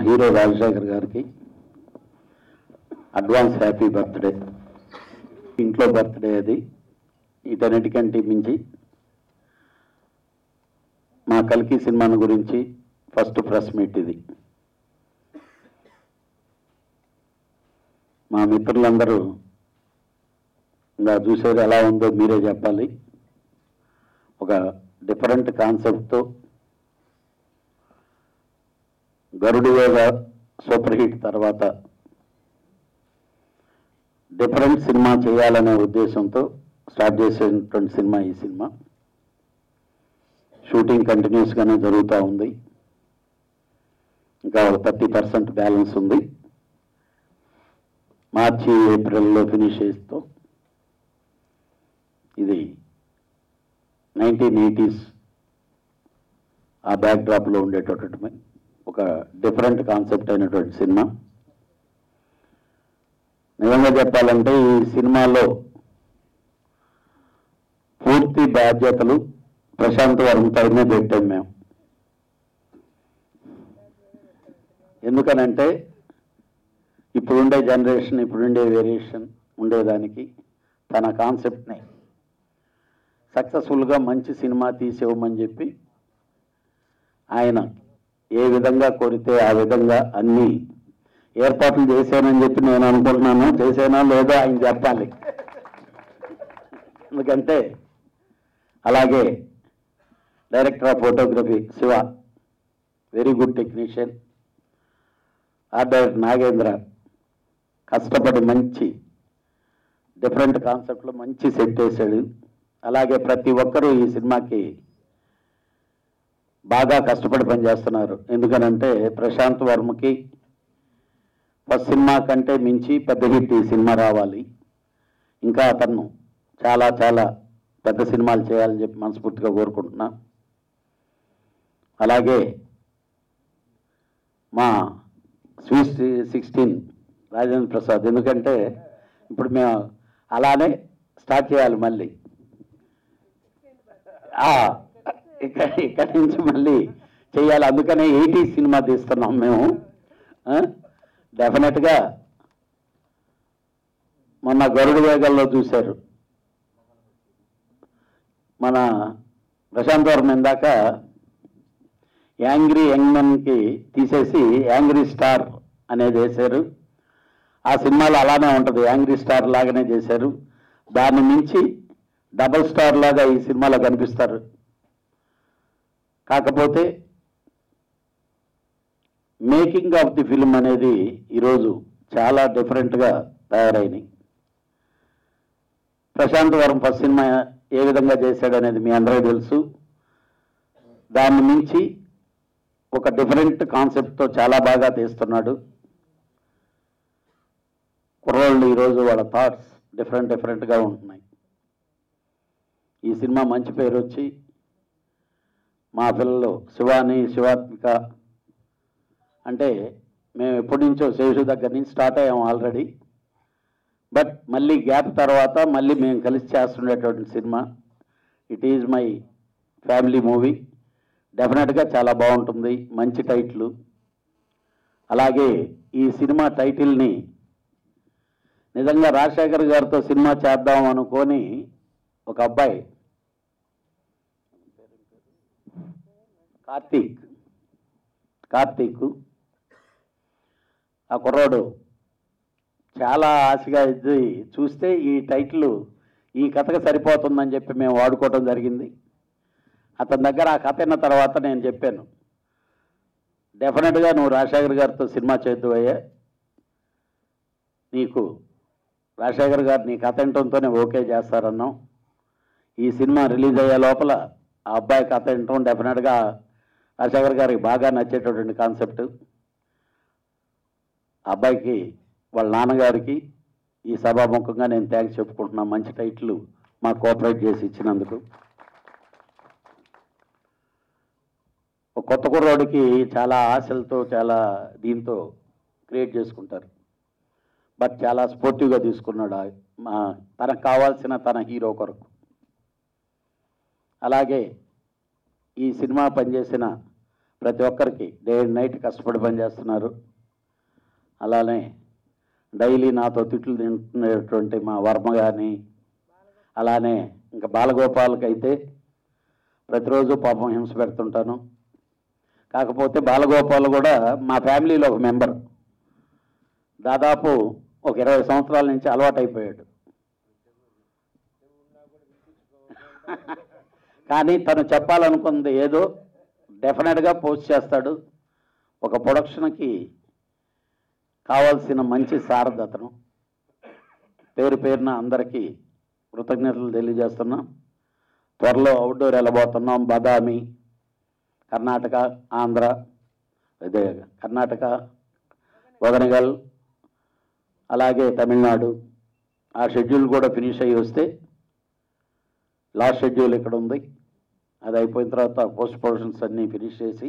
Hero Rajasekhar గారికి advance happy birthday ఇంట్లో birthday అది వీటన్నిటికంటే మించి మా కల్కి సినిమాను గురించి ఫస్ట్ ప్రెస్ మీట్ ఇది మా మిత్రులందరూ ఇంకా చూసేది ఎలా ఉందో మీరే చెప్పాలి ఒక డిఫరెంట్ కాన్సెప్ట్తో గరుడు వేగ సూపర్ హిట్ తర్వాత డిఫరెంట్ సినిమా చేయాలనే ఉద్దేశంతో స్టార్ట్ చేసేటువంటి సినిమా ఈ సినిమా షూటింగ్ కంటిన్యూస్గానే జరుగుతూ ఉంది ఇంకా ఒక థర్టీ పర్సెంట్ బ్యాలెన్స్ ఉంది మార్చి ఏప్రిల్లో ఫినిష్ చేస్తూ ఇది నైన్టీన్ ఎయిటీస్ ఆ బ్యాక్డ్రాప్లో ఉండేటటువంటి ఒక డిఫరెంట్ కాన్సెప్ట్ అయినటువంటి సినిమా నిజంగా చెప్పాలంటే ఈ సినిమాలో పూర్తి బాధ్యతలు ప్రశాంత్ వర్మ పైనే పెట్టాం మేము ఎందుకనంటే ఇప్పుడుండే జనరేషన్ ఇప్పుడుండే వేరియేషన్ ఉండేదానికి తన కాన్సెప్ట్ని సక్సెస్ఫుల్గా మంచి సినిమా తీసేవమని చెప్పి ఆయన ఏ విధంగా కోరితే ఆ విధంగా అన్ని ఏర్పాట్లు చేశానని చెప్పి నేను అనుకుంటున్నాను చేశానా లేదో ఆయన చెప్పాలి ఎందుకంటే అలాగే director of photography Shiva very good technician art director Nagendra కష్టపడి మంచి డిఫరెంట్ కాన్సెప్ట్లో మంచి సెట్ వేశాడు అలాగే ప్రతి ఒక్కరూ ఈ సినిమాకి బాగా కష్టపడి పనిచేస్తున్నారు ఎందుకనంటే ప్రశాంత్ వర్మకి ఫస్ట్ సినిమా కంటే మించి పెద్ద హిట్ ఈ సినిమా రావాలి ఇంకా అతను చాలా చాలా పెద్ద సినిమాలు చేయాలని చెప్పి మనస్ఫూర్తిగా కోరుకుంటున్నా అలాగే మా స్వీట్ సిక్స్టీన్ రాజేంద్ర ప్రసాద్ ఎందుకంటే ఇప్పుడు మేము అలానే స్టార్ట్ చేయాలి మళ్ళీ ఆ, ఇక్కడ ఇక్కడ నుంచి మళ్ళీ చేయాలి అందుకనే ఎయిటీ సినిమా తీస్తున్నాం మేము డెఫినెట్గా మొన్న గరుడు వేగంలో చూశారు మన ప్రశాంత్ వర్మ ఇందాక యాంగ్రీ యంగ్మెన్కి తీసేసి యాంగ్రీ స్టార్ అనేది వేశారు ఆ సినిమాలో అలానే ఉంటుంది యాంగ్రీ స్టార్ లాగానే చేశారు దాన్ని మించి డబల్ స్టార్ లాగా ఈ సినిమాలో కనిపిస్తారు కాకపోతే మేకింగ్ ఆఫ్ ది ఫిల్మ్ అనేది ఈరోజు చాలా డిఫరెంట్గా తయారైనాయి ప్రశాంత్ వరం ఫస్ట్ సినిమా ఏ విధంగా చేశాడు అనేది మీ అందరికీ తెలుసు దాన్ని మించి ఒక డిఫరెంట్ కాన్సెప్ట్తో చాలా బాగా తీస్తున్నాడు కుర్రోళ్ళు ఈరోజు వాళ్ళ థాట్స్ డిఫరెంట్ డిఫరెంట్గా ఉంటున్నాయి ఈ సినిమా మంచి పేరు వచ్చి మా పిల్లలు శివాని శివాత్మిక అంటే మేము ఎప్పటి నుంచో శేషు దగ్గర నుంచి స్టార్ట్ అయ్యాం ఆల్రెడీ బట్ మళ్ళీ గ్యాప్ తర్వాత మళ్ళీ మేము కలిసి చేస్తుండేటువంటి cinema it is my family movie డెఫినెట్గా చాలా బాగుంటుంది మంచి టైటిల్ అలాగే ఈ సినిమా టైటిల్ని నిజంగా రాజశేఖర్ గారితో సినిమా చేద్దాం అనుకొని ఒక అబ్బాయి కార్తీక్ కార్తీక్ ఆ కుర్రోడు చాలా ఆశగా ఇది చూస్తే ఈ టైటిల్ ఈ కథకు సరిపోతుందని చెప్పి మేము వాడుకోవడం జరిగింది అతని దగ్గర ఆ కథ విన్న తర్వాత నేను చెప్పాను డెఫినెట్గా నువ్వు రాజశేఖర్ గారితో సినిమా చేద్దువయ్యా నీకు రాజశేఖర్ గారు నీ కథ వినటంతోనే ఓకే చేస్తారన్నాం ఈ సినిమా రిలీజ్ అయ్యే లోపల ఆ అబ్బాయి కథ వినటం డెఫినెట్గా రాజశేఖర్ గారికి బాగా నచ్చేటటువంటి కాన్సెప్ట్ ఆ అబ్బాయికి వాళ్ళ నాన్నగారికి ఈ సభాముఖంగా నేను థ్యాంక్స్ చెప్పుకుంటున్నా మంచి టైటిల్ మాకు కోఆపరేట్ చేసి ఇచ్చినందుకు ఒక కొత్త కుర్రోడికి చాలా ఆశలతో చాలా దీంతో క్రియేట్ చేసుకుంటారు బట్ చాలా స్పోర్టివ్గా తీసుకున్నాడు ఆ- మా తనకు కావాల్సిన తన హీరో కొరకు అలాగే ఈ సినిమా పనిచేసిన ప్రతి ఒక్కరికి డే అండ్ నైట్ కష్టపడి పనిచేస్తున్నారు అలానే డైలీ నాతో తిట్లు తింటున్నటువంటి మా వర్మ కానీ అలానే ఇంకా బాలగోపాల్కి అయితే ప్రతిరోజు పాపం హింస పెడుతుంటాను కాకపోతే బాలగోపాల్ కూడా మా ఫ్యామిలీలో ఒక మెంబర్ దాదాపు ఒక ఇరవై సంవత్సరాల నుంచి అలవాటైపోయాడు కానీ తను చెప్పాలనుకుంది ఏదో డెఫినెట్గా పోస్ట్ చేస్తాడు ఒక ప్రొడక్షన్కి కావాల్సిన మంచి సారథి అతను పేరు పేరున అందరికీ కృతజ్ఞతలు తెలియజేస్తున్నాం త్వరలో అవుట్డోర్ వెళ్ళబోతున్నాం బదామి కర్ణాటక ఆంధ్ర అదే కర్ణాటక వదనగల్ అలాగే తమిళనాడు ఆ షెడ్యూల్ కూడా ఫినిష్ అయ్యి వస్తే లాస్ట్ షెడ్యూల్ ఇక్కడ ఉంది అది అయిపోయిన తర్వాత పోస్ట్ ప్రొడక్షన్స్ అన్నీ ఫినిష్ చేసి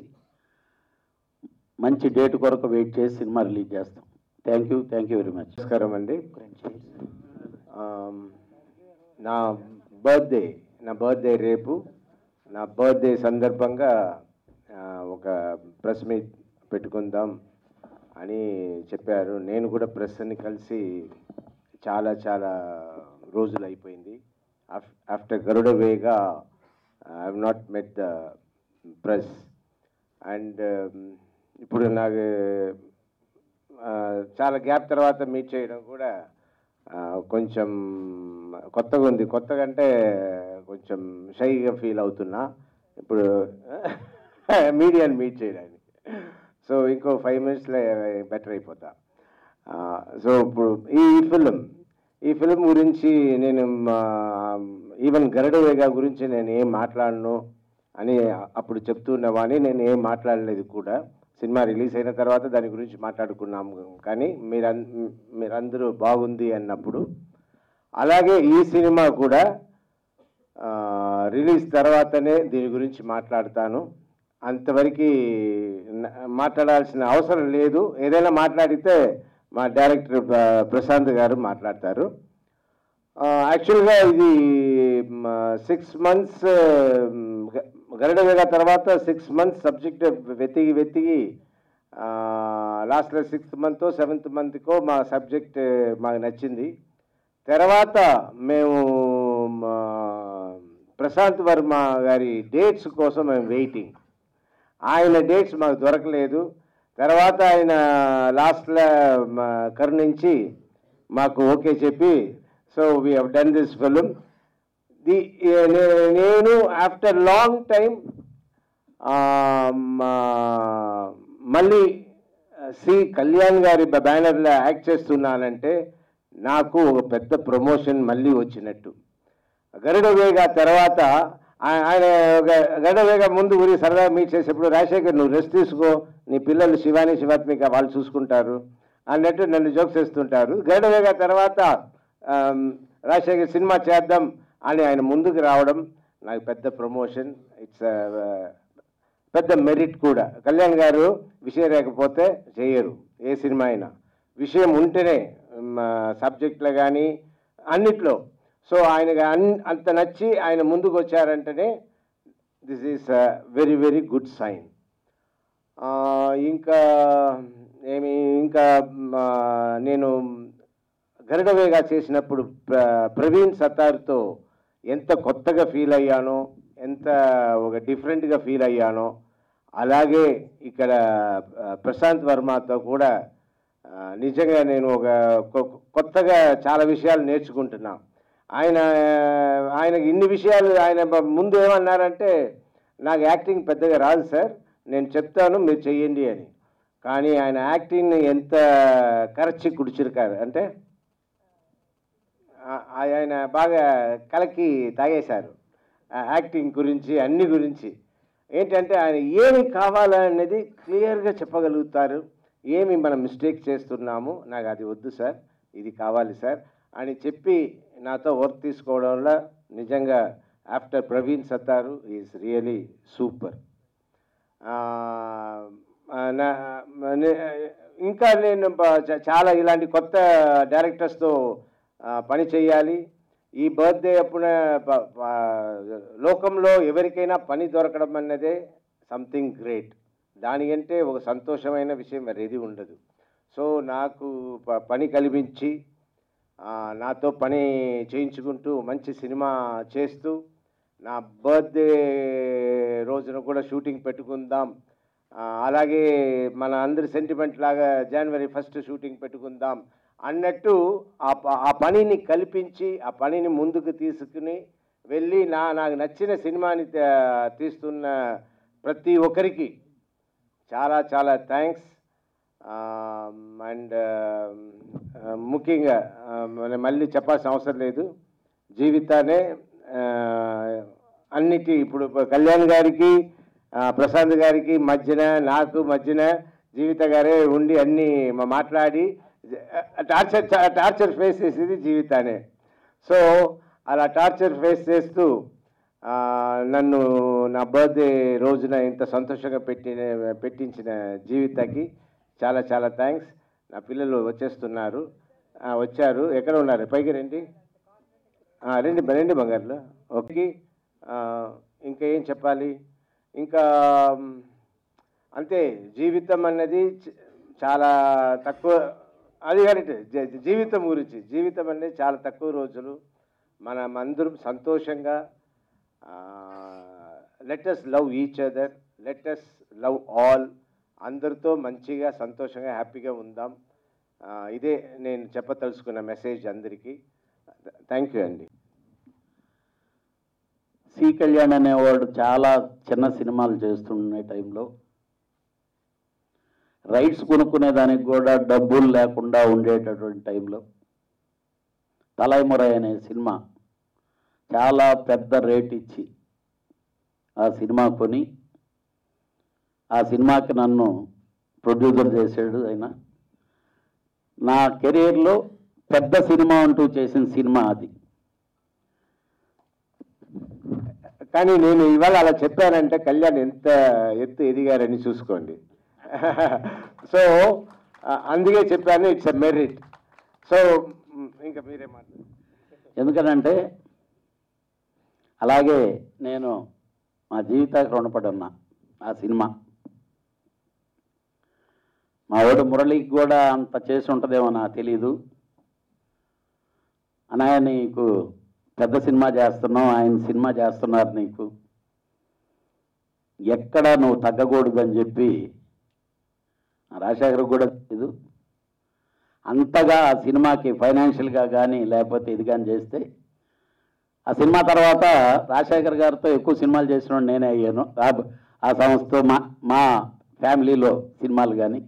మంచి డేట్ కొరకు వెయిట్ చేసి సినిమా రిలీజ్ చేస్తాం thank you thank you very much నమస్కారం అండి ఆమ్, నా బర్త్డే నా బర్త్డే రేపు నా బర్త్డే సందర్భంగా ఆ, ఒక ప్రెస్ మీట్ పెట్టుకుందాం అని చెప్పారు నేను కూడా ప్రెస్ని కలిసి చాలా చాలా రోజులు అయిపోయింది after Garuda Vega I have not met the press and ఇప్పుడు నాకు ఆ, చాలా గ్యాప్ తర్వాత మీట్ చేయడం కూడా ఆ, కొంచెం కొత్తగా ఉంది కొత్తగా అంటే కొంచెం షైగా ఫీల్ అవుతున్నా ఇప్పుడు మీడియాని మీట్ చేయడానికి సో ఇంకో ఫైవ్ మినిట్స్లో బెటర్ అయిపోతా సో ఇప్పుడు ఈ ఫిలిం ఈ ఫిలిం గురించి నేను ఈవెన్ గరుడవేగా గురించి నేను ఏం మాట్లాడను అని అప్పుడు చెప్తున్నవాని నేను ఏం మాట్లాడలేదు కూడా సినిమా రిలీజ్ అయిన తర్వాత దాని గురించి మాట్లాడుకున్నాము కానీ మీరం మీరందరూ బాగుంది అన్నప్పుడు అలాగే ఈ సినిమా కూడా ఆ, రిలీజ్ తర్వాతనే దీని గురించి మాట్లాడతాను అంతవరకు న- మాట్లాడాల్సిన అవసరం లేదు ఏదైనా మాట్లాడితే మా డైరెక్టర్ ప్ర- ప్రశాంత్ గారు మాట్లాడతారు యాక్చువల్గా ఇది సిక్స్ మంత్స్ గరుడ వేగ తర్వాత సిక్స్ మంత్స్ సబ్జెక్ట్ వెతికి వెతికి లాస్ట్లో సిక్స్త్ మంత్ సెవెంత్ మంత్కో మా సబ్జెక్ట్ మాకు నచ్చింది తర్వాత మేము మా ప్రశాంత్ వర్మ గారి డేట్స్ కోసం మేము వెయిటింగ్ ఆయన డేట్స్ మాకు దొరకలేదు తర్వాత ఆయన లాస్ట్లో కరుణించి మాకు ఓకే చెప్పి so we have done this film the నేను ఆఫ్టర్ లాంగ్ టైం మళ్ళీ సి కళ్యాణ్ గారి బ్యానర్లో యాక్ట్ చేస్తున్నానంటే నాకు ఒక పెద్ద ప్రమోషన్ మళ్ళీ వచ్చినట్టు గరుడ వేగ తర్వాత ఆ- ఆయన గ- గరుడ వేగ ముందు ఊరి సరదా మీట్ చేసేప్పుడు రాజశేఖర్ నువ్వు రెస్ట్ తీసుకో నీ పిల్లలు శివాని శివాత్మిక వాళ్ళు చూసుకుంటారు అన్నట్టు నన్ను జోక్స్ చేస్తుంటారు గరుడ వేగ తర్వాత ఆమ్, రాజశేఖర్ సినిమా చేద్దాం అని ఆయన ముందుకు రావడం నాకు పెద్ద ప్రమోషన్ ఇట్స్ పెద్ద మెరిట్ కూడా కళ్యాణ్ గారు విషయం లేకపోతే చేయరు ఏ సినిమా అయినా విషయం ఉంటేనే సబ్జెక్ట్లో కానీ అన్నిట్లో సో ఆయనకి అన్ అంత నచ్చి ఆయన ముందుకు వచ్చారంటేనే this is very very good sign ఇంకా ఏమి ఇంకా మ, నేను గరుడవేగా చేసినప్పుడు ప్ర ప్రవీణ్ సత్తార్తో ఎంత కొత్తగా ఫీల్ అయ్యానో ఎంత ఒక డిఫరెంట్గా ఫీల్ అయ్యానో అలాగే ఇక్కడ ఆ, ప్రశాంత్ వర్మతో కూడా ఆ, నిజంగా నేను ఒక కొ- కొత్తగా చాలా విషయాలు నేర్చుకుంటున్నా ఆయన ఆయనకి ఇన్ని విషయాలు ఆయన బ- ముందు ఏమన్నారంటే నాకు యాక్టింగ్ పెద్దగా రాదు సార్ నేను చెప్తాను మీరు చెయ్యండి అని కానీ ఆయన యాక్టింగ్ని ఎంత కరచి కుడిచిరుకారు అంటే ఆ- ఆయన బాగా కలకి తాగేశారు ఆ యాక్టింగ్ గురించి అన్ని గురించి ఏంటంటే ఆయన ఏమి కావాలనేది క్లియర్గా చెప్పగలుగుతారు ఏమి మనం మిస్టేక్ చేస్తున్నాము నాకు అది వద్దు సార్ ఇది కావాలి సార్ అని చెప్పి నాతో వర్క్ తీసుకోవడంలో నిజంగా after Praveen Sattaru is really super ఇంకా నేను బ- చ- చాలా ఇలాంటి కొత్త డైరెక్టర్స్తో ఆ, పని చేయాలి ఈ బర్త్డే అప్పుడు ప- ప- లోకంలో ఎవరికైనా పని దొరకడం అన్నదే సంథింగ్ గ్రేట్ దానికంటే ఒక సంతోషమైన విషయం మరి ఏది ఉండదు సో నాకు ప- పని కల్పించి ఆ, నాతో పని చేయించుకుంటూ మంచి సినిమా చేస్తూ నా బర్త్డే రోజున కూడా షూటింగ్ పెట్టుకుందాం ఆ, అలాగే మన అందరి సెంటిమెంట్ లాగా జనవరి ఫస్ట్ షూటింగ్ పెట్టుకుందాం అన్నట్టు ఆ ప- ఆ పనిని కల్పించి ఆ పనిని ముందుకు తీసుకుని వెళ్ళి నా నాకు నచ్చిన సినిమాని తే- తీస్తున్న ప్రతి ఒక్కరికి చాలా చాలా థ్యాంక్స్ అండ్ ముఖ్యంగా ఆ, మనం మళ్ళీ చెప్పాల్సిన అవసరం లేదు జీవితానే ఆ, అన్నిటి ఇప్పుడు కళ్యాణ్ గారికి ఆ, ప్రశాంత్ గారికి మధ్యన నాకు మధ్యన జీవిత గారే ఉండి అన్నీ మా- మాట్లాడి టార్చర్ టార్చర్ ఫేస్ చేసేది జీవితానే సో అలా టార్చర్ ఫేస్ చేస్తూ ఆ, నన్ను నా బర్త్డే రోజున ఇంత సంతోషంగా పెట్టిన పెట్టించిన జీవితకి చాలా చాలా థ్యాంక్స్ నా పిల్లలు వచ్చేస్తున్నారు ఆ, వచ్చారు ఎక్కడ ఉన్నారు పైకి రండి ఆ, రండి రండి బంగారులో ఓకే ఆ, ఇంకా ఏం చెప్పాలి ఇంకా మ్, అంతే జీవితం అన్నది చ- చాలా తక్కువ అది కరెక్ట్ జీ- జీవితం గురించి జీవితం అనేది చాలా తక్కువ రోజులు మనం అందరం సంతోషంగా let's love each other let's love all అందరితో మంచిగా సంతోషంగా హ్యాపీగా ఉందాం ఆ, ఇదే నేను చెప్పదలుచుకున్న మెసేజ్ అందరికీ థ్యాంక్ యూ అండి సి కళ్యాణ్ అనేవాడు చాలా చిన్న సినిమాలు చేస్తున్న టైంలో రైట్స్ కొనుక్కునే దానికి కూడా డబ్బులు లేకుండా ఉండేటటువంటి టైంలో తలైమురై అనే సినిమా చాలా పెద్ద రేట్ ఇచ్చి ఆ సినిమా కొని ఆ సినిమాకి నన్ను ప్రొడ్యూసర్ చేశాడు ఆయన నా కెరీర్లో పెద్ద సినిమా అంటూ చేసిన సినిమా అది కానీ నేను ఇవాళ అలా చెప్పానంటే కళ్యాణ్ ఎంత ఎత్తు ఎదిగారని చూసుకోండి సో అందుకే చెప్పాను ఇట్స్ ఎ మెరిట్ సో ఇంకా మీరే మాట్లాడు ఎందుకనంటే అలాగే నేను మా జీవితానికి రుణపడి ఉన్నా ఆ సినిమా మా వాడు మురళికి కూడా అంత చేసి ఉంటుందేమో నాకు తెలీదు అన్నయ్య నీకు పెద్ద సినిమా చేస్తున్నావు ఆయన సినిమా చేస్తున్నారు నీకు ఎక్కడ నువ్వు తగ్గకూడదు అని చెప్పి రాజశేఖర్ కూడా తెలీదు అంతగా ఆ సినిమాకి ఫైనాన్షియల్గా కానీ లేకపోతే ఇది కానీ చేస్తే ఆ సినిమా తర్వాత రాజశేఖర్ గారితో ఎక్కువ సినిమాలు చేసిన నేనే అయ్యాను ఆ- ఆ సంస్థతో మా మా ఫ్యామిలీలో సినిమాలు కానీ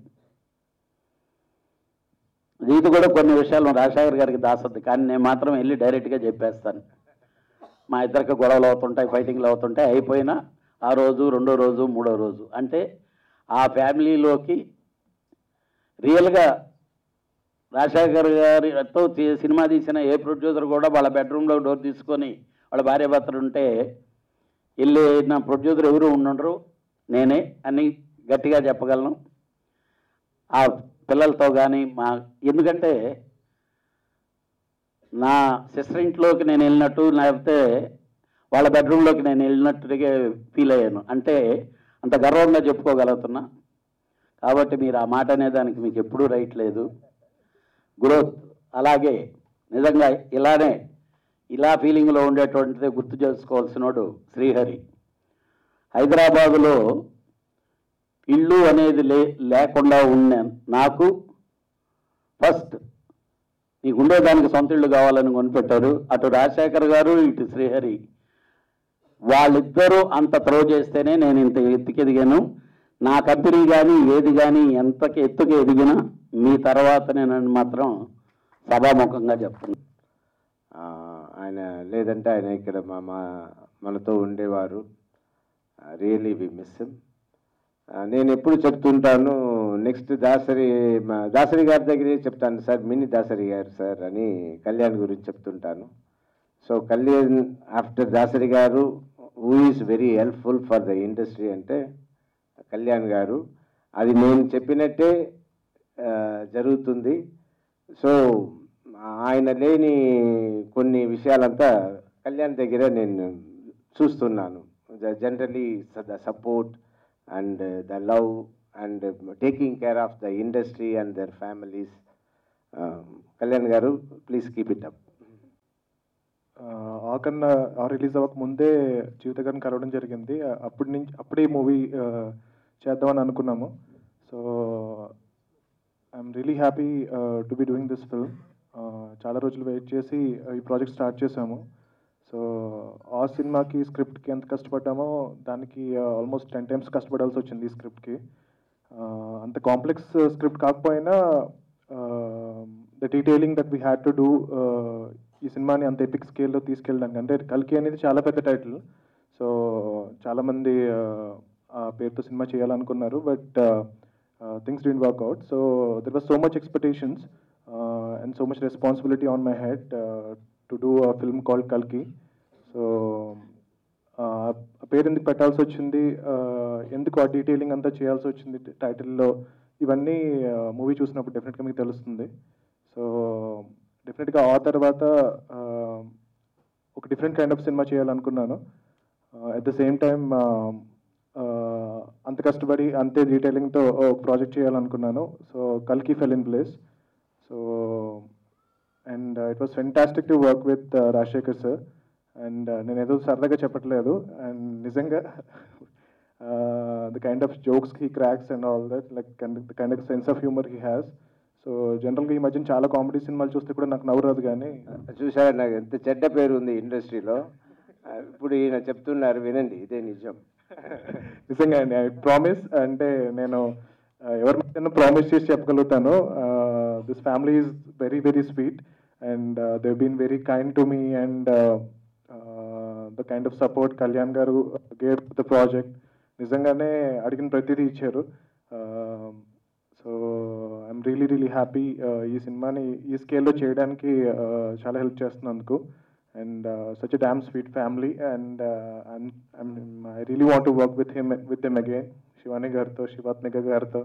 ఇది కూడా కొన్ని విషయాలు రాజశేఖర్ గారికి దాసద్దు కానీ నేను మాత్రం వెళ్ళి డైరెక్ట్గా చెప్పేస్తాను మా ఇద్దరికి గొడవలు అవుతుంటాయి ఫైటింగ్లు అవుతుంటాయి అయిపోయినా ఆ రోజు రెండో రోజు మూడో రోజు అంటే ఆ ఫ్యామిలీలోకి రియల్గా రాజశేఖర్ గారితో తీ- సినిమా తీసిన ఏ ప్రొడ్యూసర్ కూడా వాళ్ళ బెడ్రూమ్లో డోర్ తీసుకొని వాళ్ళ భార్య భర్తలు ఉంటే వెళ్ళి నా ప్రొడ్యూసర్ ఎవరు ఉండరు నేనే అని గట్టిగా చెప్పగలను ఆ పిల్లలతో కానీ మా ఎందుకంటే నా సిస్టర్ ఇంట్లోకి నేను వెళ్ళినట్టు లేకపోతే వాళ్ళ బెడ్రూమ్లోకి నేను వెళ్ళినట్టుగా ఫీల్ అయ్యాను అంటే అంత గర్వంగా చెప్పుకోగలుగుతున్నా కాబట్టి మీరు ఆ మాట అనేదానికి మీకు ఎప్పుడూ రైట్ లేదు గ్రోత్ అలాగే నిజంగా ఇలానే ఇలా ఫీలింగ్లో ఉండేటువంటిది గుర్తు చేసుకోవాల్సినోడు శ్రీహరి హైదరాబాదులో ఇల్లు అనేది లే లేకుండా ఉన్న నాకు ఫస్ట్ నీకు ఉండేదానికి సొంత ఇల్లు కావాలని కొనిపెట్టారు అటు రాజశేఖర్ గారు ఇటు శ్రీహరి వాళ్ళిద్దరూ అంత త్రో చేస్తేనే నేను ఇంత ఎత్తుకి ఎదిగాను నా కంపెనీ కానీ ఏది కానీ ఎంతకి ఎత్తుకి ఎదిగినా మీ తర్వాత నేను మాత్రం సభాముఖంగా చెప్తున్నాను ఆ, ఆయన లేదంటే ఆయన ఇక్కడ మా మా మనతో ఉండేవారు రియలీ వి మిస్ హిమ్ నేను ఎప్పుడు చెప్తుంటాను నెక్స్ట్ దాసరి మా దాసరి గారి దగ్గరే చెప్తాను సార్ మినీ దాసరి గారు సార్ అని కళ్యాణ్ గురించి చెప్తుంటాను సో కళ్యాణ్ ఆఫ్టర్ దాసరి గారు who is very helpful for the industry అంటే కళ్యాణ్ గారు అది నేను చెప్పినట్టే ఆ, జరుగుతుంది సో ఆయన లేని కొన్ని విషయాలంతా కళ్యాణ్ దగ్గర నేను చూస్తున్నాను generally the support and uh, the love and uh, taking care of the industry and their families. Um, Kalyan Garu, please keep it up. ఆ కన్నా ఆ రిలీజ్ అవ్వక ముందే జీవిత గారిని కలవడం జరిగింది ఆ, అప్పటి నుంచి అప్పుడే ఈ మూవీ చేద్దామని అనుకున్నాము so I'm really happy to be doing this film చాలా రోజులు వెయిట్ చేసి uh, ఈ ప్రాజెక్ట్ స్టార్ట్ చేసాము సో ఆ సినిమాకి స్క్రిప్ట్కి ఎంత కష్టపడ్డామో దానికి ఆల్మోస్ట్ టెన్ టైమ్స్ కష్టపడాల్సి వచ్చింది ఈ స్క్రిప్ట్కి అంత కాంప్లెక్స్ స్క్రిప్ట్ కాకపోయినా the detailing that we had to do ఈ సినిమాని అంత ఎపిక్ స్కేల్లో తీసుకెళ్ళడానికి అంటే కల్కి అనేది చాలా పెద్ద టైటిల్ సో చాలామంది ఆ పేరుతో సినిమా చేయాలనుకున్నారు but things didn't work out so there was so much expectations and so much responsibility on my head to do a film called కల్కి సో ఆ పేరు ఎందుకు పెట్టాల్సి వచ్చింది ఆ, ఎందుకు ఆ డీటెయిలింగ్ అంతా చేయాల్సి వచ్చింది టైటిల్లో ఇవన్నీ మూవీ చూసినప్పుడు డెఫినెట్గా మీకు తెలుస్తుంది సో డెఫినెట్గా ఆ తర్వాత ఆ, ఒక డిఫరెంట్ కైండ్ ఆఫ్ సినిమా చేయాలనుకున్నాను అట్ ద సేమ్ టైం అంత కష్టపడి అంతే డీటెయిలింగ్తో ఒక ప్రాజెక్ట్ చేయాలనుకున్నాను సో కల్కి fell in place so and it was fantastic to work with Rajasekhar sir and నేను ఏదో సరదాగా చెప్పట్లేదు అండ్ నిజంగా the kind of jokes he cracks and all that like the kind of sense of humour he has so జనరల్గా ఈ మధ్యన చాలా comedy సినిమాలు చూస్తే కూడా నాకు నవ్వు రాదు కానీ చూసారా నాకు ఎంత చెడ్డ పేరు ఉంది ఇండస్ట్రీలో ఇప్పుడు ఈయన చెప్తున్నారు వినండి ఇదే నిజం నిజంగా అండి ఐ ప్రామిస్ అంటే నేను ఆ, ఎవరి మధ్యన ప్రామిస్ చేసి చెప్పగలుగుతాను this family is very very sweet and they been very kind to me and the kind of support Kalyan గారు గేవ్ ద ప్రాజెక్ట్ నిజంగానే అడిగిన ప్రతిదీ ఇచ్చారు so I'm really really happy ఈ సినిమాని ఈ స్కేల్లో చేయడానికి uh, చాలా హెల్ప్ చేస్తున్నందుకు and such a damn sweet family and I really want to work with him with him again Shivani గారితో శివాత్మిక గారితో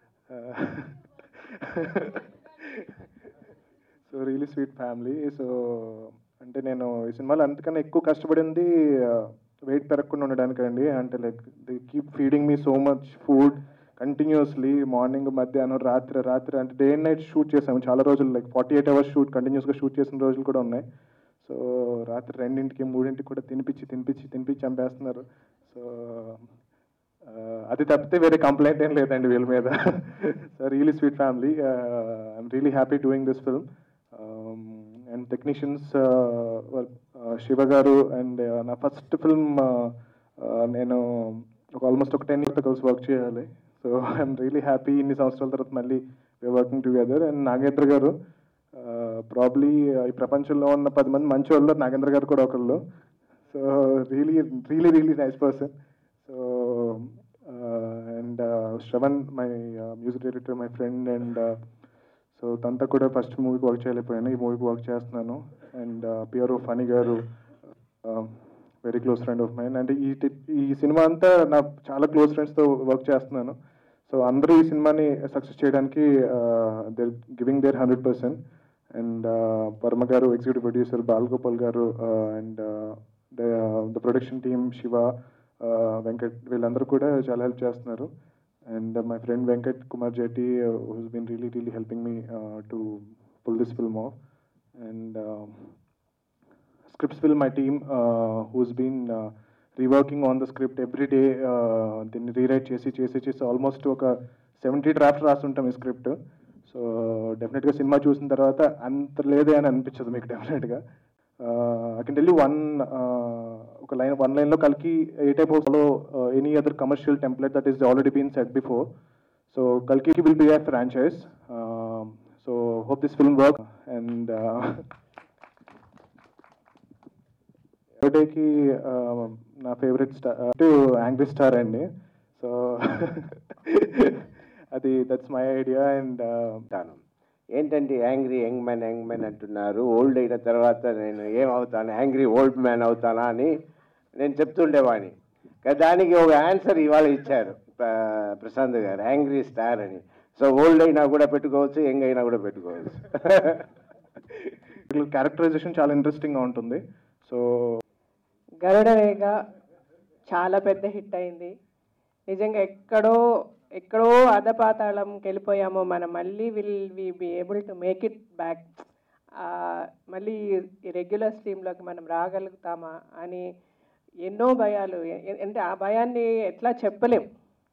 so really sweet family so అంటే నేను ఈ సినిమాలో అంతకన్నా ఎక్కువ కష్టపడింది వెయిట్ పెరగకుండా ఉండడానికండి అంటే like the keep feeding me so much food continuously morning మధ్యాహ్నం రాత్రి రాత్రి అంటే డే అండ్ నైట్ షూట్ చేసాము చాలా రోజులు like forty eight hours shoot కంటిన్యూస్గా షూట్ చేసిన రోజులు కూడా ఉన్నాయి సో రాత్రి రెండింటికి మూడింటికి కూడా తినిపించి తినిపించి తినిపించి చంపేస్తున్నారు సో ఆ, అది తప్పితే వేరే కంప్లైంట్ ఏం లేదండి వీళ్ళ మీద so really sweet family I'm really happy doing this film and technicians Shiva గారు అండ్ నా ఫస్ట్ ఫిల్మ్ నేను ఒక ఆల్మోస్ట్ ఒక టెన్ ఇయర్స్ కలిసి వర్క్ చేయాలి సో ఐఎమ్ రియలీ హ్యాపీ ఇన్ని సంవత్సరాల తర్వాత మళ్ళీ వర్కింగ్ టుగెదర్ అండ్ నాగేంద్ర గారు ప్రాబ్లీ ఈ ప్రపంచంలో ఉన్న పది మంది మంచి వాళ్ళు నాగేంద్ర గారు కూడా ఒకళ్ళు so really really really nice person so and Shravan my music director my friend and so తనతో కూడా ఫస్ట్ మూవీకి వర్క్ చేయలేకపోయాను ఈ మూవీకి వర్క్ చేస్తున్నాను అండ్ పిఆర్ఓ ఫనీ గారు very close friend of mine and ఈ టి- ఈ సినిమా అంతా నా చాలా క్లోజ్ ఫ్రెండ్స్తో వర్క్ చేస్తున్నాను సో అందరూ ఈ సినిమాని సక్సెస్ చేయడానికి their giving their hundred percent and Varma గారు ఎగ్జిక్యూటివ్ ప్రొడ్యూసర్ బాలగోపాల్ గారు and the production team Siva Venkat వీళ్ళందరూ కూడా చాలా హెల్ప్ చేస్తున్నారు and my friend Venkat Kumar Jetti who's been really really helping me to pull this film off and scripts will my team uh, who's been uh, reworking on the script every day uh, దీన్ని rewrite చేసి చేసి చేసి almost ఒక seventy draft రాస్తుంటాం ఈ script so డెఫినెట్గా cinema చూసిన తర్వాత అంత లేదే అని అనిపించదు మీకు డెఫినెట్గా I can tell you one ఒక లైన్ వన్ లైన్లో కలికి a type of any other commercial template that is already been set before so కల్కి will be a franchise so hope this film work and బర్త్డేకి నా favourite star angry star అండి so అది that's my idea and అవుతాను ఏంటంటే angry young man young man అంటున్నారు old అయిన తర్వాత నేను ఏమవుతాను యాంగ్రీ ఓల్డ్ మ్యాన్ అవుతానా అని నేను చెప్తుండేవాడిని కానీ దానికి ఒక ఆన్సర్ ఇవాళ ఇచ్చారు ప్ర- ప్రశాంత్ గారు యాంగ్రీ స్టార్ అని సో ఓల్డ్ అయినా కూడా పెట్టుకోవచ్చు యంగ్ అయినా కూడా పెట్టుకోవచ్చు క్యారెక్టరైజేషన్ చాలా ఇంట్రెస్టింగ్గా ఉంటుంది సో గరుడ వేగ చాలా పెద్ద హిట్ అయింది నిజంగా ఎక్కడో ఎక్కడో అధపాతాళంకి వెళ్ళిపోయామో మనం మళ్ళీ will we be able to make it back మళ్ళీ ఈ రెగ్యులర్ స్ట్రీమ్లోకి మనం రాగలుగుతామా అని ఎన్నో భయాలు ఎ- అంటే ఆ భయాన్ని ఎట్లా చెప్పలేం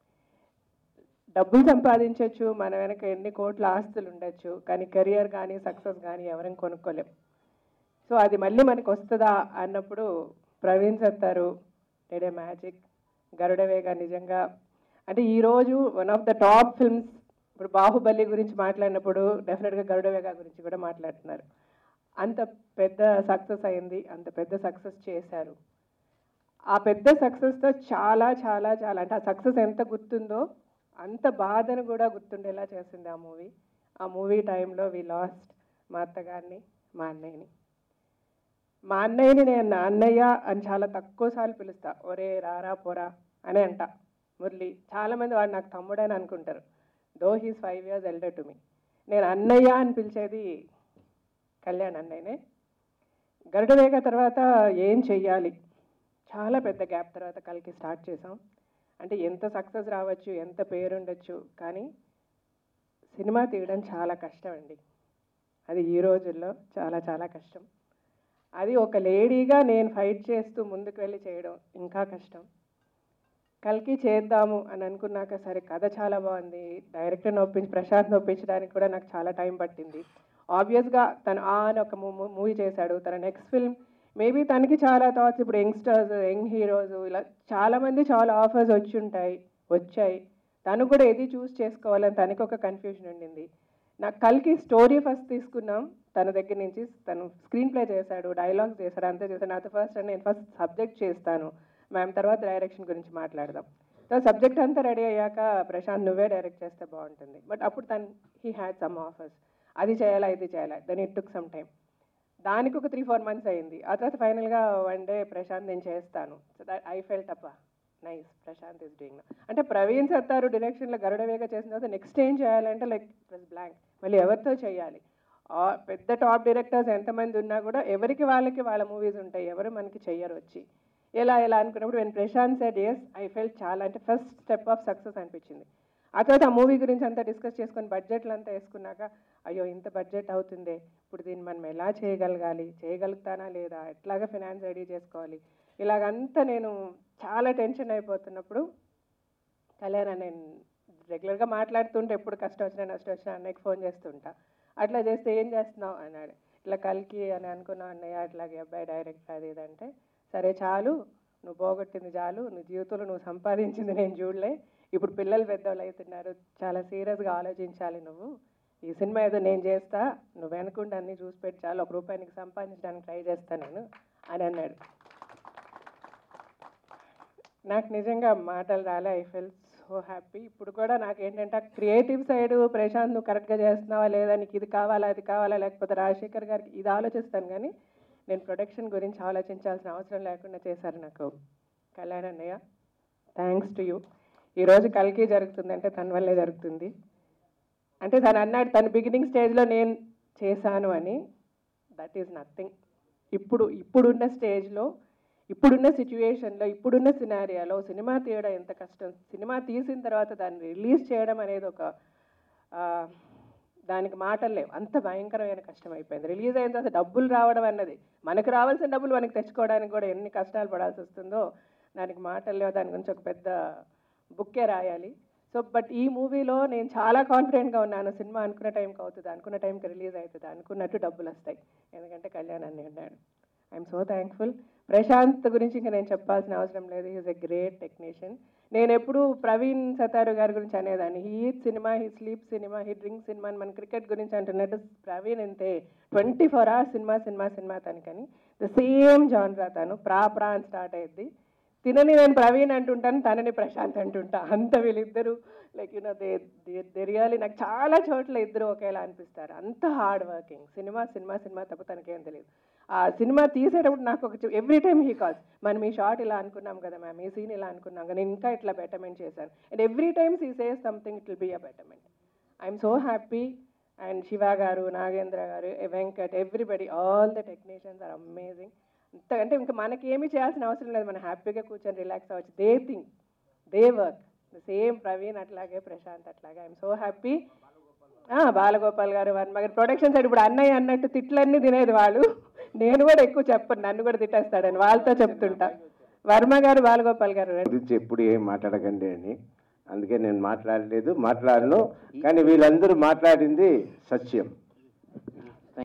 డబ్బులు సంపాదించవచ్చు మన వెనక ఎన్ని కోట్ల ఆస్తులు ఉండొచ్చు కానీ కెరియర్ కానీ సక్సెస్ కానీ ఎవరిని కొనుక్కోలేం సో అది మళ్ళీ మనకు వస్తుందా అన్నప్పుడు ప్రవీణ్ సత్తారు డెడే మ్యాజిక్ గరుడవేగ నిజంగా అంటే ఈరోజు one of the top films ఇప్పుడు బాహుబలి గురించి మాట్లాడినప్పుడు డెఫినెట్గా గరుడవేగ గురించి కూడా మాట్లాడుతున్నారు అంత పెద్ద సక్సెస్ అయింది అంత పెద్ద సక్సెస్ చేశారు ఆ పెద్ద సక్సెస్తో చాలా చాలా చాలా అంటే ఆ సక్సెస్ ఎంత గుర్తుందో అంత బాధను కూడా గుర్తుండేలా చేసింది ఆ మూవీ ఆ మూవీ టైంలో వి లాస్ట్ మా అత్తగారిని మా అన్నయ్యని మా అన్నయ్యని నేను నా అన్నయ్య అని చాలా తక్కువ సార్లు పిలుస్తా ఒరే రారా పోరా అని అంట మురళి చాలామంది వాడు నాకు తమ్ముడని అనుకుంటారు though he's five years elder to me నేను అన్నయ్య అని పిలిచేది కళ్యాణ్ అన్నయ్యనే గరుడవేగ తర్వాత ఏం చెయ్యాలి చాలా పెద్ద గ్యాప్ తర్వాత కలికి స్టార్ట్ చేసాం అంటే ఎంత సక్సెస్ రావచ్చు ఎంత పేరు ఉండొచ్చు కానీ సినిమా తీయడం చాలా కష్టం అండి అది ఈ రోజుల్లో చాలా చాలా కష్టం అది ఒక లేడీగా నేను ఫైట్ చేస్తూ ముందుకు వెళ్ళి చేయడం ఇంకా కష్టం కలికి చేద్దాము అని అనుకున్నాక సరే కథ చాలా బాగుంది డైరెక్టర్ని ఒప్పించి ప్రశాంత్ని ఒప్పించడానికి కూడా నాకు చాలా టైం పట్టింది ఆబ్వియస్గా తను ఆ అని ఒక మూవీ చేశాడు తన నెక్స్ట్ ఫిల్మ్ మేబీ తనకి చాలా థాట్స్ ఇప్పుడు యంగ్స్టర్స్ యంగ్ హీరోస్ ఇలా చాలామంది చాలా ఆఫర్స్ వచ్చి ఉంటాయి వచ్చాయి తను కూడా ఏది చూస్ చేసుకోవాలని తనకి ఒక కన్ఫ్యూజన్ ఉండింది నాకు కలికి స్టోరీ ఫస్ట్ తీసుకున్నాం తన దగ్గర నుంచి తను స్క్రీన్ ప్లే చేశాడు డైలాగ్స్ చేశాడు అంతా చేశాడు నాతో ఫస్ట్ నేను ఫస్ట్ సబ్జెక్ట్ చేస్తాను మ్యామ్ తర్వాత డైరెక్షన్ గురించి మాట్లాడదాం సో సబ్జెక్ట్ అంతా రెడీ అయ్యాక ప్రశాంత్ నువ్వే డైరెక్ట్ చేస్తే బాగుంటుంది బట్ అప్పుడు తను హీ హ్యాడ్ సమ్ ఆఫర్స్ అది చేయాలా ఇది చేయాలా then it took some time దానికి ఒక త్రీ ఫోర్ మంత్స్ అయింది ఆ తర్వాత ఫైనల్గా వన్ డే ప్రశాంత్ నేను చేస్తాను సో దట్ ఐ ఫెల్ట్ అప్ప నైస్ ప్రశాంత్ ఇస్ డూయింగ్ అంటే ప్రవీణ్ సత్తారు డైరెక్షన్లో గరుడవేగ చేసిన తర్వాత నెక్స్ట్ ఏం చేయాలంటే లైక్ ప్లస్ బ్లాంక్ మళ్ళీ ఎవరితో చేయాలి ఆ పెద్ద టాప్ డైరెక్టర్స్ ఎంతమంది ఉన్నా కూడా ఎవరికి వాళ్ళకి వాళ్ళ మూవీస్ ఉంటాయి ఎవరు మనకి చెయ్యరు వచ్చి ఎలా ఎలా అనుకున్నప్పుడు నేను Prashant said yes I felt చాలా అంటే ఫస్ట్ స్టెప్ ఆఫ్ సక్సెస్ అనిపించింది ఆ తర్వాత ఆ మూవీ గురించి అంతా డిస్కస్ చేసుకొని బడ్జెట్లు అంతా వేసుకున్నాక అయ్యో ఇంత బడ్జెట్ అవుతుందే ఇప్పుడు దీన్ని మనం ఎలా చేయగలగాలి చేయగలుగుతానా లేదా ఎట్లాగా ఫినాన్స్ రెడీ చేసుకోవాలి ఇలాగంతా నేను చాలా టెన్షన్ అయిపోతున్నప్పుడు కళ్యాణ్ నేను రెగ్యులర్గా మాట్లాడుతుంటే ఎప్పుడు కష్టం వచ్చినా నష్టం వచ్చినా అన్నయ్యకి ఫోన్ చేస్తుంటా అట్లా చేస్తే ఏం చేస్తున్నావు అన్నాడు ఇట్లా కలికి అని అనుకున్నావు అన్నయ్య అట్లాగే అబ్బాయి డైరెక్ట్ అది ఇది అంటే సరే చాలు నువ్వు పోగొట్టింది చాలు నీ జీవితంలో నువ్వు సంపాదించింది నేను చూడలే ఇప్పుడు పిల్లలు పెద్దవాళ్ళు అవుతున్నారు చాలా సీరియస్గా ఆలోచించాలి నువ్వు ఈ సినిమా ఏదో నేను చేస్తా నువ్వు వెనకుండా అన్నీ చూసి పెట్టి చాలు ఒక రూపాయి నీకు సంపాదించడానికి ట్రై చేస్తా నేను అని అన్నాడు నాకు నిజంగా మాటలు రాలే ఐ ఫెల్ సో హ్యాపీ ఇప్పుడు కూడా నాకు ఏంటంటే క్రియేటివ్ సైడ్ ప్రశాంత్ నువ్వు కరెక్ట్గా చేస్తున్నావా లేదా నీకు ఇది కావాలా అది కావాలా లేకపోతే రాజశేఖర్ గారికి ఇది ఆలోచిస్తాను కానీ నేను ప్రొడక్షన్ గురించి ఆలోచించాల్సిన అవసరం లేకుండా చేశారు నాకు కళ్యాణ్ అన్నయ్య థ్యాంక్స్ టు యూ ఈరోజు కలికి జరుగుతుందంటే తన వల్లే జరుగుతుంది అంటే తను అన్నాడు తన బిగినింగ్ స్టేజ్లో నేను చేశాను అని దట్ ఈజ్ నథింగ్ ఇప్పుడు ఇప్పుడున్న స్టేజ్లో ఇప్పుడున్న సిచ్యువేషన్లో ఇప్పుడున్న సినారియాలో సినిమా తీయడం ఎంత కష్టం సినిమా తీసిన తర్వాత దాన్ని రిలీజ్ చేయడం అనేది ఒక ఆ, దానికి మాటలు లేవు అంత భయంకరమైన కష్టం అయిపోయింది రిలీజ్ అయిన తర్వాత డబ్బులు రావడం అన్నది మనకు రావాల్సిన డబ్బులు మనకి తెచ్చుకోవడానికి కూడా ఎన్ని కష్టాలు పడాల్సి వస్తుందో దానికి మాటలు లేవు దాని గురించి ఒక పెద్ద బుక్కే రాయాలి సో బట్ ఈ మూవీలో నేను చాలా కాన్ఫిడెంట్గా ఉన్నాను సినిమా అనుకున్న టైంకి అవుతుంది అనుకున్న టైంకి రిలీజ్ అవుతుంది అనుకున్నట్టు డబ్బులు వస్తాయి ఎందుకంటే కళ్యాణ్ అన్నీ ఉన్నాడు ఐఎమ్ సో థ్యాంక్ఫుల్ ప్రశాంత్ గురించి ఇంకా నేను చెప్పాల్సిన అవసరం లేదు ఈజ్ ఎ గ్రేట్ టెక్నీషియన్ నేను ఎప్పుడు ప్రవీణ్ సతారు గారి గురించి అనేదాన్ని he eat cinema he sleep cinema he drink cinema అని మన క్రికెట్ గురించి అంటున్నట్టు ప్రవీణ్ అంతే twenty four hours cinema cinema cinema తనకని ద సేమ్ జాన్రా తను ప్రా ప్రా అని స్టార్ట్ అయ్యింది తినని నేను ప్రవీణ్ అంటుంటాను తనని ప్రశాంత్ అంటుంటా అంత వీళ్ళిద్దరు like you know they they really నాకు చాలా చోట్ల ఇద్దరు ఒకేలా అనిపిస్తారు అంత hard working cinema cinema cinema తప్ప తనకేం తెలియదు ఆ సినిమా తీసేటప్పుడు నాకు ఒక ఎవ్రీ టైమ్ హీ కాల్స్ మనం ఈ షార్ట్ ఇలా అనుకున్నాం కదా మ్యామ్ ఈ సీన్ ఇలా అనుకున్నాం కదా నేను ఇంకా ఇట్లా బెటర్మెంట్ చేశాను and every times he says something it will be a betterment I'm so happy and Siva గారు నాగేంద్ర గారు Venkat everybody all the technicians are amazing అంటే ఇంకా మనకి ఏమీ చేయాల్సిన అవసరం లేదు మనం హ్యాపీగా కూర్చొని రిలాక్స్ అవ్వచ్చు they think they work same Praveen అట్లాగే ప్రశాంత్ అట్లాగే ఐఎమ్ సో హ్యాపీ బాలగోపాల్ గారు వర్మ గారు ప్రొడక్షన్ సైడ్ ఇప్పుడు అన్నయ్య అన్నట్టు తిట్లన్నీ తినేది వాళ్ళు నేను కూడా ఎక్కువ చెప్పను నన్ను కూడా తిట్టేస్తాడని వాళ్ళతో చెప్తుంటా వర్మ గారు బాలగోపాల్ గారు రండి. గురించి ఎప్పుడు ఏం మాట్లాడకండి అని అందుకే నేను మాట్లాడలేదు మాట్లాడను కానీ వీళ్ళందరూ మాట్లాడింది సత్యం